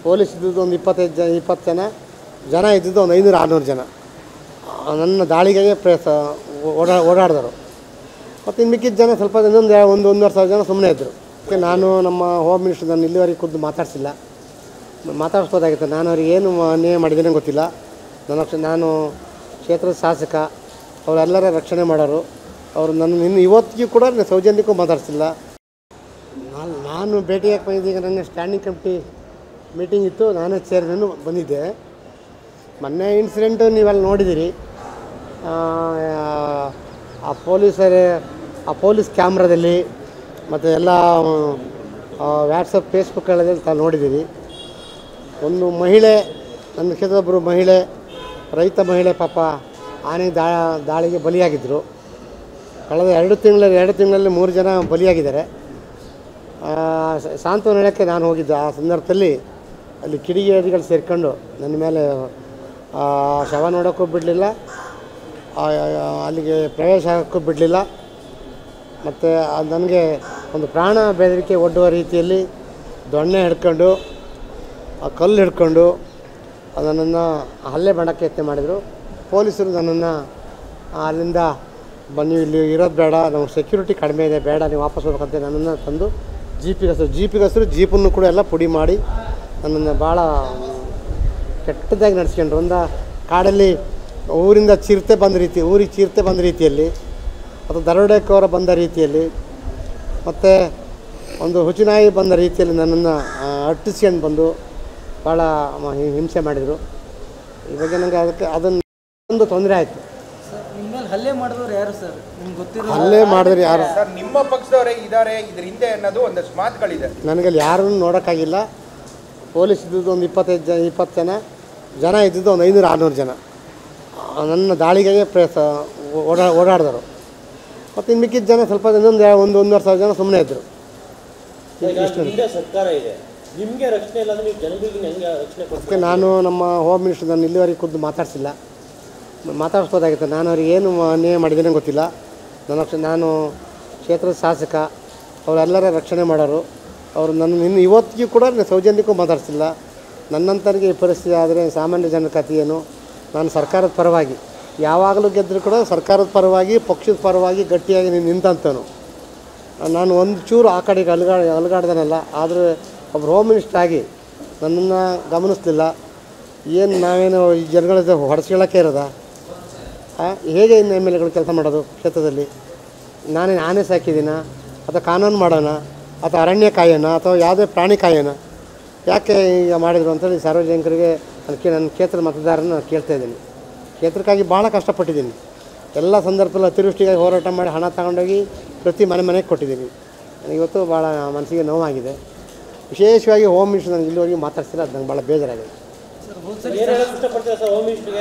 police ಇದ್ದದ್ದು ಒಂದು ಇಪ್ಪತ್ತೈದು ಜನ ಇಪ್ಪತ್ತು ಜನ ಜನ ಇದ್ದಿದ್ದು ಒಂದು ಐನೂರು ಆರುನೂರು ಜನ ಆ, ನನ್ನ ದಾಳಿಗೆ ಪ್ರಯತ್ನ ಓಡಾ ಓಡಾಡಿದರು ಮತ್ತು ಇನ್ನು ಮಿಕ್ಕಿದ ಜನ ಸ್ವಲ್ಪ ಇನ್ನೊಂದು ಯಾ- ಒಂದು ಒಂದೂವರೆ ಸಾವಿರ ಜನ ಸುಮ್ಮನೆ ಇದ್ದರು ಅದಕ್ಕೆ ನಾನು ನಮ್ಮ ಹೋಮ್ ಮಿನಿಸ್ಟರ್ ನಾನು ಇಲ್ಲಿವರೆಗೆ ಖುದ್ದು ಮಾತಾಡಿಸಿಲ್ಲ ಮಾತಾಡಿಸ್ಬೋದಾಗಿತ್ತು ನಾನು ಅವ್ರಿಗೆ ಏನು ಅನ್ಯಾಯ ಮಾಡಿದ್ದೇನೆ ಗೊತ್ತಿಲ್ಲ ನನ್ನ ರಕ್ಷ- ನಾನು ಕ್ಷೇತ್ರದ ಶಾಸಕ ಅವರೆಲ್ಲರ ರಕ್ಷಣೆ ಮಾಡೋರು ಅವರು ನನ್ನ ಇನ್ನು ಇವತ್ತಿಗೂ ಕೂಡ ನಾನು ಸೌಜನ್ಯಕ್ಕೂ ಮಾತಾಡಿಸಿಲ್ಲ ನಾನು ನಾನು ಭೇಟಿಯಾಗಿ ಬಂದಿದ್ದೀಗ ನನ್ನ ಸ್ಟ್ಯಾಂಡಿಂಗ್ ಕಮಿಟಿ ಮೀಟಿಂಗ್ ಇತ್ತು ನಾನೇ ಚೇರ್ಮನ್ನು ಬಂದಿದ್ದೆ ಮೊನ್ನೆ ಇನ್ಸಿಡೆಂಟು ನೀವೆಲ್ಲ ನೋಡಿದ್ದೀರಿ ಆ, ಆ ಪೊಲೀಸರೇ ಆ ಪೊಲೀಸ್ ಕ್ಯಾಮ್ರಾದಲ್ಲಿ ಮತ್ತು ಎಲ್ಲ ವ್ಯಾಟ್ಸಪ್ ಫೇಸ್ಬುಕ್ಗಳಲ್ಲಿ ತಾವು ನೋಡಿದ್ದೀರಿ ಒಂದು ಮಹಿಳೆ ನನ್ನ ಕ್ಷೇತ್ರದೊಬ್ಬರು ಮಹಿಳೆ ರೈತ ಮಹಿಳೆ ಪಾಪ ಆನೆ ದಾ ದಾಳಿಗೆ ಬಲಿಯಾಗಿದ್ದರು ಕಳೆದ ಎರಡು ತಿಂಗಳಲ್ಲಿ ಎರಡು ತಿಂಗಳಲ್ಲಿ ಮೂರು ಜನ ಬಲಿಯಾಗಿದ್ದಾರೆ ಆ, ಸ- ಸಾಂತ್ವನ ಹೇಳೋಕ್ಕೆ ನಾನು ಹೋಗಿದ್ದೆ ಆ ಸಂದರ್ಭದಲ್ಲಿ ಅಲ್ಲಿ ಕಿಡಿಗೇಡಿಗಳು ಸೇರ್ಕೊಂಡು ನನ್ನ ಮೇಲೆ ಆ, ಶವ ನೋಡೋಕ್ಕೂ ಬಿಡಲಿಲ್ಲ ಅಲ್ಲಿಗೆ ಪ್ರವೇಶ ಆಗೋಕ್ಕೂ ಬಿಡಲಿಲ್ಲ ಮತ್ತು ನನಗೆ ಒಂದು ಪ್ರಾಣ ಬೆದರಿಕೆ ಒಡ್ಡುವ ರೀತಿಯಲ್ಲಿ ದೊಣ್ಣೆ ಹಿಡ್ಕೊಂಡು ಆ ಕಲ್ಲು ಹಿಡ್ಕೊಂಡು ನನ್ನನ್ನು ಹಲ್ಲೆ ಮಾಡೋಕ್ಕೆ ಯತ್ನ ಮಾಡಿದರು ಪೊಲೀಸರು ನನ್ನನ್ನು ಅಲ್ಲಿಂದ ಬನ್ನಿ ಇಲ್ಲಿ ಇರೋದು ಬೇಡ ನಮಗೆ ಸೆಕ್ಯೂರಿಟಿ ಕಡಿಮೆ ಇದೆ ಬೇಡ ನೀವು ವಾಪಸ್ ಹೋಗ್ಬೇಕಂತ ನನ್ನನ್ನು ತಂದು ಜೀಪಿಗೆ ಹಸಿರು ಜೀಪಿಗೆ ಹಸಿರು ಜೀಪನ್ನು ಕೂಡ ಎಲ್ಲ ಪುಡಿ ಮಾಡಿ ನನ್ನನ್ನು ಭಾಳ ಕೆಟ್ಟದಾಗಿ ನಡೆಸ್ಕೊಂಡ್ರು ಒಂದು ಕಾಡಲ್ಲಿ ಊರಿಂದ ಚಿರತೆ ಬಂದ ರೀತಿ ಊರಿಗೆ ಚಿರತೆ ಬಂದ ರೀತಿಯಲ್ಲಿ ಅಥವಾ ದರೋಡೆಕೋರ ಬಂದ ರೀತಿಯಲ್ಲಿ ಮತ್ತು ಒಂದು ಹುಚ್ಚುನಾಯಿ ಬಂದ ರೀತಿಯಲ್ಲಿ ನನ್ನನ್ನು ಅಟ್ಟಿಸ್ಕೊಂಡು ಬಂದು ಭಾಳ ಮ- ಹಿ- ಹಿಂಸೆ ಮಾಡಿದರು ಈ ಬಗ್ಗೆ ನನಗೆ ಅದಕ್ಕೆ ಅದನ್ನು ಒಂದು ತೊಂದರೆ ಆಯಿತು ಸರ್ ನಿಮ್ಮ ಮೇಲೆ ಹಲ್ಲೆ ಮಾಡಿದವ್ರು ಯಾರು ಸರ್ ನಿಮ್ಗೆ ಗೊತ್ತಿರೋ ಅಲ್ಲೇ ಮಾಡಿದ್ರೆ ಯಾರು ಸರ್ ನಿಮ್ಮ ಪಕ್ಷದವರೇ ಇದ್ದಾರೆ ಇದ್ರ ಹಿಂದೆ ಅನ್ನೋದು ಒಂದಷ್ಟು ಮಾತುಗಳಿದೆ ನನಗೆ ಅಲ್ಲಿ ಯಾರನ್ನು ನೋಡೋಕ್ಕಾಗಿಲ್ಲ ಪೊಲೀಸ್ ಇದ್ದದ್ದು ಒಂದು ಇಪ್ಪತ್ತೈದು ಜನ ಇಪ್ಪತ್ತು ಜನ ಜನ ಇದ್ದಿದ್ದು ಒಂದು ಐನೂರು ಆರುನೂರು ಜನ ಆ, ನನ್ನ ದಾಳಿಗೆ ಪ್ರಯತ್ನ ಓಡಾ ಓಡಾಡಿದರು ಮತ್ತು ಇನ್ನು ಮಿಕ್ಕಿದ ಜನ ಸ್ವಲ್ಪ ಇನ್ನೊಂದು ಯಾ- ಒಂದು ಒಂದೂವರೆ ಸಾವಿರ ಜನ ಸುಮ್ಮನೆ ಇದ್ದರು ಈಗ ಹಿಂದೆ ಸರ್ಕಾರ ಇದೆ ನಿಮ್ಗೆ ರಕ್ಷಣೆ ಇಲ್ಲ ಅಂದ್ರೆ ನೀವು ಜನಗಳಿಗೆ ಹೆಂಗೆ ರಕ್ಷಣೆ ಕೊಡ್ತೀರಾ ಅದಕ್ಕೆ ನಾನು ನಮ್ಮ ಹೋಮ್ ಮಿನಿಸ್ಟರ್ ನಾನು ಇಲ್ಲಿವರೆಗೆ ಖುದ್ದು ಮಾತಾಡಿಸಿಲ್ಲ ಮಾತಾಡಿಸ್ಬೋದಾಗಿತ್ತು ನಾನು ಅವ್ರಿಗೆ ಏನು ಅನ್ಯಾಯ ಮಾಡಿದ್ದೇನೆ ಗೊತ್ತಿಲ್ಲ ನನ್ನ ರಕ್ಷ- ನಾನು ಕ್ಷೇತ್ರದ ಶಾಸಕ ಅವರೆಲ್ಲರ ರಕ್ಷಣೆ ಮಾಡೋರು ಅವರು ನನ್ನ ಇನ್ನು ಇವತ್ತಿಗೂ ಕೂಡ ನಾನು ಸೌಜನ್ಯಕ್ಕೂ ಮಾತಾಡಿಸಿಲ್ಲ ನನ್ನಂತರಿಗೆ ಈ ಪರಿಸ್ಥಿತಿ ಆದರೆ ಸಾಮಾನ್ಯ ಜನರ ಕಥೆ ಏನು ನಾನು ಸರ್ಕಾರದ ಪರವಾಗಿ ಯಾವಾಗಲೂ ಗೆದ್ದರೂ ಕೂಡ ಸರ್ಕಾರದ ಪರವಾಗಿ ಪಕ್ಷದ ಪರವಾಗಿ ಗಟ್ಟಿಯಾಗಿ ನೀನು ನಿಂತಂತನು ನಾನು ಒಂದು ಚೂರು ಆ ಕಡೆಗೆ ಅಲುಗಾಡ ಅಲುಗಾಡ್ದನಲ್ಲ ಆದರೆ ಒಬ್ಬರು ಹೋಮ್ ಮಿನಿಸ್ಟರ್ ಆಗಿ ನನ್ನನ್ನು ಗಮನಿಸ್ಲಿಲ್ಲ ಏನು ನಾವೇನು ಈ ಜನಗಳ ಜೊತೆ ಹೊಡೆಸ್ಕೊಳ್ಳೋಕ್ಕೆ ಇರೋದ ಆ, ಹೇಗೆ ಇನ್ನು ಎಮ್ ಎಲ್ ಎಗಳು ಕೆಲಸ ಮಾಡೋದು ಕ್ಷೇತ್ರದಲ್ಲಿ ನಾನೇನು ಆನೆ ಸಾಕಿದ್ದೀನ ಅಥವಾ ಕಾನೂನು ಮಾಡೋಣ ಅಥವಾ ಅರಣ್ಯ ಕಾಯೋಣ ಅಥವಾ ಯಾವುದೇ ಪ್ರಾಣಿ ಕಾಯೋಣ ಯಾಕೆ ಈಗ ಮಾಡಿದರು ಅಂತೇಳಿ ಸಾರ್ವಜನಿಕರಿಗೆ ನನ್ನ ಕೇ ನನ್ನ ಕ್ಷೇತ್ರದ ಮತದಾರನ ನಾನು ಕೇಳ್ತಾ ಇದ್ದೀನಿ ಕ್ಷೇತ್ರಕ್ಕಾಗಿ ಭಾಳ ಕಷ್ಟಪಟ್ಟಿದ್ದೀನಿ ಎಲ್ಲ ಸಂದರ್ಭದಲ್ಲಿ ಅತಿವೃಷ್ಟಿಗಾಗಿ ಹೋರಾಟ ಮಾಡಿ ಹಣ ತಗೊಂಡೋಗಿ ಪ್ರತಿ ಮನೆ ಮನೆಗೆ ಕೊಟ್ಟಿದ್ದೀನಿ ನನಗೆ ಇವತ್ತು ಭಾಳ ಮನಸ್ಸಿಗೆ ನೋವಾಗಿದೆ ವಿಶೇಷವಾಗಿ ಹೋಮ್ ಮಿನಿಸ್ಟರ್ ನನಗೆ ಇಲ್ಲಿವರೆಗೆ ಮಾತಾಡ್ಸಿಲ್ಲ ಅದು ನಂಗೆ ಭಾಳ ಬೇಜಾರಾಗಿದೆ ಸರ್ ಹೋದ್ ಸರಿ ಏನು ಹೇಳಕ್ ಇಷ್ಟಪಡ್ತೀರಾ ಸರ್ ಹೋಮ್ ಮಿನಿಸ್ಟ್ರಿಗೆ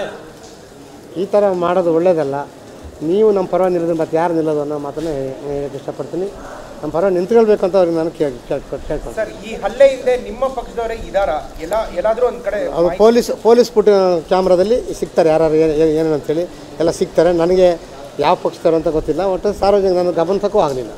ಈ ಥರ ಮಾಡೋದು ಒಳ್ಳೆಯದಲ್ಲ ನೀವು ನಮ್ಮ ಪರವಾಗಿ ನಿಲ್ಲೋದು ಮತ್ತು ಯಾರು ನಿಲ್ಲೋದು ಅನ್ನೋ ಮಾತನ್ನು ಹೇಳಕ್ಕೆ ಇಷ್ಟಪಡ್ತೀನಿ ನಮ್ಮ ಪರವಾಗಿ ನಿಂತ್ಕೊಳ್ಬೇಕು ಅಂತ ಅವ್ರಿಗೆ ನಾನು ಕೇಳಿ ಕೇಳ್ಕೊಂಡು ಸರ್ ಈ ಹಲ್ಲೆ ಹಿಂದೆ ನಿಮ್ಮ ಪಕ್ಷದವರೇ ಇದಾರ ಎಲ್ಲ ಎಲ್ಲಾದ್ರೂ ಒಂದ್ ಕಡೆ ಅದು ಪೊಲೀಸ್ ಪೊಲೀಸ್ ಪುಟ ಕ್ಯಾಮ್ರಾದಲ್ಲಿ ಸಿಗ್ತಾರೆ ಯಾರು ಏನೇನು ಅಂತೇಳಿ ಎಲ್ಲ ಸಿಗ್ತಾರೆ ನನಗೆ ಯಾವ ಪಕ್ಷದವ್ರು ಅಂತ ಗೊತ್ತಿಲ್ಲ ಒಟ್ಟು ಸಾರ್ವಜನಿಕ ನನ್ನ ಗಮನಕ್ಕೂ ಆಗಲಿಲ್ಲ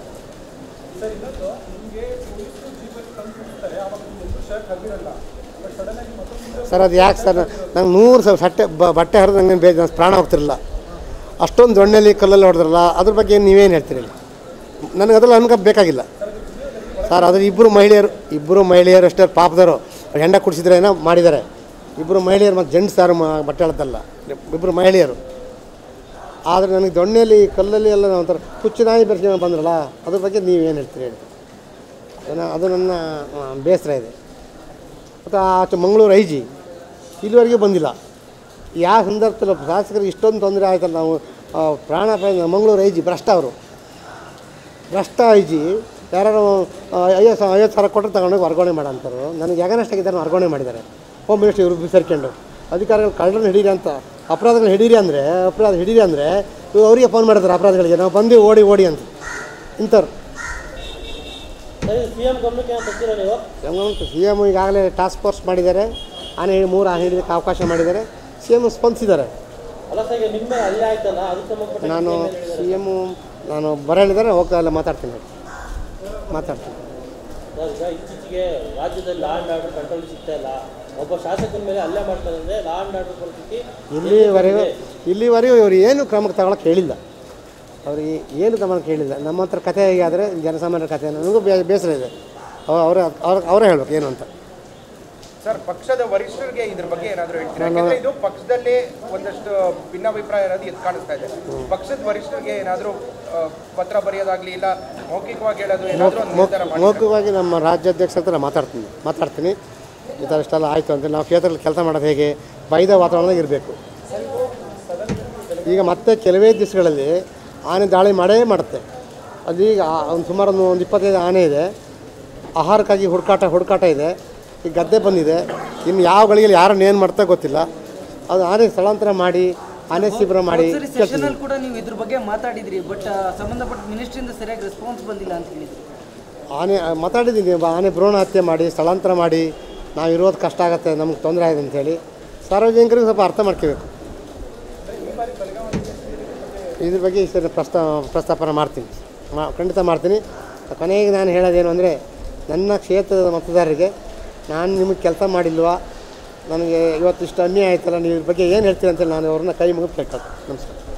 ಸರ್ ಅದು ಯಾಕೆ ಸರ್ ನಂಗೆ ನೂರು ಸಾವಿರ ಸಟ್ಟೆ ಬ- ಬಟ್ಟೆ ಹರಿದು ನಂಗೆ ಬೇಜ ನನ್ನ ಪ್ರಾಣ ಹೋಗ್ತಿರಲಿಲ್ಲ ಅಷ್ಟೊಂದು ದೊಣ್ಣೆಲಿ ಕಲ್ಲಲ್ಲಿ ಹೊಡೆದ್ರಲ್ಲ ಅದ್ರ ಬಗ್ಗೆ ನೀವೇನು ಹೇಳ್ತೀರಿ ನನಗೆ ಅದೆಲ್ಲ ಅನ್ಕ ಬೇಕಾಗಿಲ್ಲ ಸರ್ ಅದ್ರ ಇಬ್ಬರು ಮಹಿಳೆಯರು ಇಬ್ಬರು ಮಹಿಳೆಯರು ಅಷ್ಟೇ ಪಾಪದವರು ಹೆಂಡ ಕುಡಿಸಿದ್ರೆ ಏನೋ ಮಾಡಿದ್ದಾರೆ ಇಬ್ಬರು ಮಹಿಳೆಯರು ಮತ್ತು ಜೆಂಟ್ಸ್ ಯಾರು ಮ- ಬಟ್ಟೆ ಹೇಳ್ತಲ್ಲ ಇಬ್ಬರು ಮಹಿಳೆಯರು ಆದರೆ ನನಗೆ ದೊಣ್ಣೆಯಲ್ಲಿ ಕಲ್ಲಲ್ಲಿ ಎಲ್ಲ ಒಂಥರ ಹುಚ್ಚು ನಾಯಿ ಬೆರೆಸ್ಕೊಂಡು ಬಂದ್ರಲ್ಲ ಅದ್ರ ಬಗ್ಗೆ ನೀವೇನು ಹೇಳ್ತೀರಿ ಹೇಳಿ ಏನೋ ಅದು ನನ್ನ ಆ, ಬೇಸರ ಇದೆ ಮತ್ತು ಆಚೆ ಮಂಗಳೂರು ಐ ಜಿ ಇಲ್ಲಿವರೆಗೂ ಬಂದಿಲ್ಲ ಯಾವ ಸಂದರ್ಭದಲ್ಲಿ ಶಾಸಕರಿಗೆ ಇಷ್ಟೊಂದು ತೊಂದರೆ ಆಯ್ತಲ್ಲ ನಾವು ಆ, ಪ್ರಾಣ ಅಪಾಯ ಮಂಗಳೂರು ಐ ಜಿ ಭ್ರಷ್ಟ ಅವರು ಭ್ರಷ್ಟ ಐ ಜಿ ಯಾರು ಐವತ್ತು ಸಾವಿರ ಐವತ್ತು ಸಾವಿರ ಕೊಟ್ಟರೆ ತಗೊಂಡೋಗಿ ವರ್ಗಾವಣೆ ಮಾಡೋಂಥವ್ರು ನನಗೆ ಯಾಗನಷ್ಟು ಆಗಿದ್ದಾರೆ ವರ್ಗಾವಣೆ ಮಾಡಿದ್ದಾರೆ ಹೋಮ್ ಮಿನಿಸ್ಟರ್ ಇವರು ಸೇರ್ಕೊಂಡು ಅಧಿಕಾರಿಗಳು ಕಳ್ಳರನ್ನ ಹಿಡೀರಿ ಅಂತ ಅಪರಾಧಗಳನ್ನ ಹಿಡೀರಿ ಅಂದರೆ ಅಪರಾಧ ಹಿಡೀರಿ ಅಂದರೆ ಇವ್ರು ಅವರಿಗೆ ಫೋನ್ ಮಾಡಿದ್ದಾರೆ ಅಪರಾಧಗಳಿಗೆ ನಾವು ಬಂದು ಓಡಿ ಓಡಿ ಅಂತ ಇಂಥವ್ರು ಸರಿ ಸಿ ಎಂ ಗಮನಕ್ಕೆ ಏನು ತರ್ತೀರಾ ನೀವು ಸಿ ಎಮ್ ಈಗಾಗಲೇ ಟಾಸ್ಕ್ ಫೋರ್ಸ್ ಮಾಡಿದ್ದಾರೆ ಆನೆ ಹಿಡಿ- ಮೂರು ಆನೆ ಹಿಡಿಯೋಕ್ಕೆ ಅವಕಾಶ ಮಾಡಿದ್ದಾರೆ ಸಿ ಎಮ್ ಸ್ಪಂದಿಸಿದ್ದಾರೆ ಅಲ್ಲ ಸರ್ ಈಗ ನಿಮ್ಮ ಅಲ್ಲೇ ಆಯ್ತಲ್ಲ ಅದಕ್ಕೆ ಸಂಬಂಧಪಟ್ಟ ನಾನು ಸಿ ಎಮ್ಮು ನಾನು ಬರ ಹೇಳಿದ್ದಾರೆ ಹೋಗ್ತಾ ಇಲ್ಲ ಮಾತಾಡ್ತೀನಿ ಮಾತಾಡ್ತೀನಿ ಸರ್ ಈಗ ಇತ್ತೀಚೆಗೆ ರಾಜ್ಯದಲ್ಲಿ ಲಾ ಆ್ಯಂಡ್ ಆರ್ಡರ್ ಕಂಟ್ರೋಲ್ ಸಿಗ್ತಾ ಇಲ್ಲ ಒಬ್ಬ ಶಾಸಕನ ಮೇಲೆ ಹಲ್ಲೆ ಮಾಡ್ತಾರೆ ಅಂದರೆ ಲಾ ಆ್ಯಂಡ್ ಆರ್ಡರ್ ಪರಿಸ್ಥಿತಿ ಇಲ್ಲಿವರೆಗೂ ಇಲ್ಲಿವರೆಗೂ ಇವರು ಏನು ಕ್ರಮಕ್ಕೆ ತಗೊಳಕ್ಕೆ ಹೇಳಿಲ್ಲ ಅವರಿಗೆ ಏನು ಕ್ರಮ ಕೇಳಿಲ್ಲ ನಮ್ಮ ಹತ್ರ ಕಥೆ ಹೇಗಾದರೆ ಜನಸಾಮಾನ್ಯರ ಕಥೆ ನನಗೂ ಬೇ ಬೇಸರ ಇದೆ ಅವ್ರು ಅವರೇ ಅವ್ರ ಅವರೇ ಹೇಳ್ಬೇಕು ಏನು ಅಂತ ಸರ್ ಪಕ್ಷದ ವರಿಷ್ಠರಿಗೆ ಇದ್ರ ಬಗ್ಗೆ ಏನಾದರೂ ಹೇಳ್ತೀರಾ ಯಾಕಂದ್ರೆ ಇದು ಪಕ್ಷದಲ್ಲಿ ಒಂದಷ್ಟು ಭಿನ್ನಾಭಿಪ್ರಾಯ ಇರೋದು ಎದ್ದು ಕಾಣಿಸ್ತಾ ಇದೆ ಪಕ್ಷದ ವರಿಷ್ಠರಿಗೆ ಏನಾದರೂ ಪತ್ರ ಬರೆಯೋದಾಗ್ಲಿ ಇಲ್ಲ ಮೌಖಿಕವಾಗಿ ಹೇಳೋದು ಏನಾದರೂ ಒಂದು ನಿರ್ಧಾರ ಮಾಡಿ ಮೌಖಿಕವಾಗಿ ನಮ್ಮ ರಾಜ್ಯಾಧ್ಯಕ್ಷ ಹತ್ರ ಮಾತಾಡ್ತೀನಿ ಮಾತಾಡ್ತೀನಿ ಈ ಥರ ಇಷ್ಟೆಲ್ಲ ಆಯಿತು ಅಂತ ನಾವು ಕ್ಷೇತ್ರದಲ್ಲಿ ಕೆಲಸ ಮಾಡೋದು ಹೇಗೆ ಬೈದ ವಾತಾವರಣದಾಗ ಇರಬೇಕು ಈಗ ಮತ್ತೆ ಕೆಲವೇ ದಿವಸಗಳಲ್ಲಿ ಆನೆ ದಾಳಿ ಮಾಡೇ ಮಾಡುತ್ತೆ ಅದೀಗ ಒಂದು ಸುಮಾರು ಒಂದು ಒಂದು ಇಪ್ಪತ್ತೈದು ಆನೆ ಇದೆ ಆಹಾರಕ್ಕಾಗಿ ಹುಡುಕಾಟ ಹುಡುಕಾಟ ಇದೆ ಈಗ ಗದ್ದೆ ಬಂದಿದೆ ಇನ್ನು ಯಾವ ಗಳಿಗೆಯಲ್ಲಿ ಯಾರನ್ನು ಏನು ಮಾಡ್ತಾ ಗೊತ್ತಿಲ್ಲ ಅದು ಆನೆ ಸ್ಥಳಾಂತರ ಮಾಡಿ ಆನೆ ಶಿಬಿರ ಮಾಡಿ ಸರಿ ಸೆಷನ್ ಅಲ್ಲಿ ಕೂಡ ನೀವು ಇದ್ರ ಬಗ್ಗೆ ಮಾತಾಡಿದ್ರಿ ಬಟ್ ಸಂಬಂಧಪಟ್ಟ ಮಿನಿಸ್ಟ್ರಿಯಿಂದ ಸರಿಯಾಗಿ ರೆಸ್ಪಾನ್ಸ್ ಬಂದಿಲ್ಲ ಅಂತ ಹೇಳಿದ್ರು ಆನೆ ಮಾತಾಡಿದ್ದೀನಿ ಬ- ಆನೆ ಭ್ರೂಣ ಹತ್ಯೆ ಮಾಡಿ ಸ್ಥಳಾಂತರ ಮಾಡಿ ನಾವು ಇರೋದು ಕಷ್ಟ ಆಗುತ್ತೆ ನಮ್ಗೆ ತೊಂದರೆ ಆಗಿದೆ ಅಂತೇಳಿ ಸಾರ್ವಜನಿಕರಿಗೆ ಸ್ವಲ್ಪ ಅರ್ಥ ಮಾಡ್ಕೋಬೇಕು ಇದ್ರ ಬಗ್ಗೆ ಈ ಸರಿ ಪ್ರಸ್ತಾ ಪ್ರಸ್ತಾಪನ ಮಾಡ್ತೀನಿ ಮಾ ಖಂಡಿತ ಮಾಡ್ತೀನಿ ಕೊನೆಗೆ ನಾನು ಹೇಳೋದೇನು ಅಂದರೆ ನನ್ನ ಕ್ಷೇತ್ರದ ಮತದಾರರಿಗೆ ನಾನು ನಿಮಗೆ ಕೆಲಸ ಮಾಡಿಲ್ವಾ ನನಗೆ ಇವತ್ತು ಇಷ್ಟು ಅನ್ಯಾಯ ಆಯ್ತಲ್ಲ ನೀವು ಇದ್ರ ಬಗ್ಗೆ ಏನು ಹೇಳ್ತೀರಿ ಅಂತೇಳಿ ನಾನು ಅವ್ರನ್ನ ಕೈ ಮುಗಿದು ಕೇಳ್ಕೊಳ್ತೀನಿ ನಮಸ್ಕಾರ